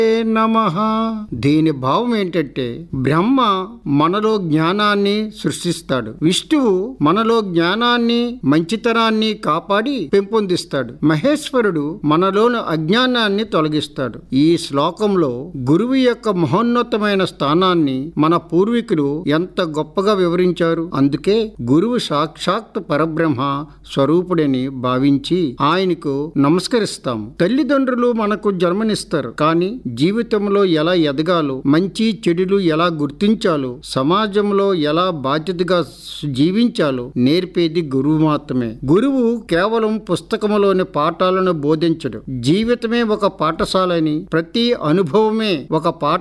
నమః దీని భావం ఏంటంటే బ్రహ్మ మనలో జ్ఞానాన్ని సృష్టిస్తాడు విష్ణువు మనలో జ్ఞానాన్ని మంచితనాన్ని కాపాడి పెంపొందిస్తాడు మహేశ్వరుడు మనలోని అజ్ఞానాన్ని తొలగిస్తాడు ఈ శ్లోకంలో గురువు యొక్క మహోన్నతమైన స్థానాన్ని మన పూర్వీకులు ఎంత గొప్పగా వివరించారు అందుకే గురువు సాక్షాత్ పరబ్రహ్మ స్వరూపుడని భావించి ఆయనకు నమస్కరిస్తాం తల్లిదండ్రులు మనకు జన్మనిస్తారు కానీ జీవితంలో ఎలా ఎదగాలో మంచి చెడులు ఎలా గుర్తించాలో సమాజంలో ఎలా బాధ్యతగా జీవించాలో నేర్పేది గురువు మాత్రమే గురువు కేవలం పుస్తకములోని పాఠాలను బోధించడు జీవితమే ఒక పాఠశాలని ప్రతి అనుభవమే ఒక పాఠ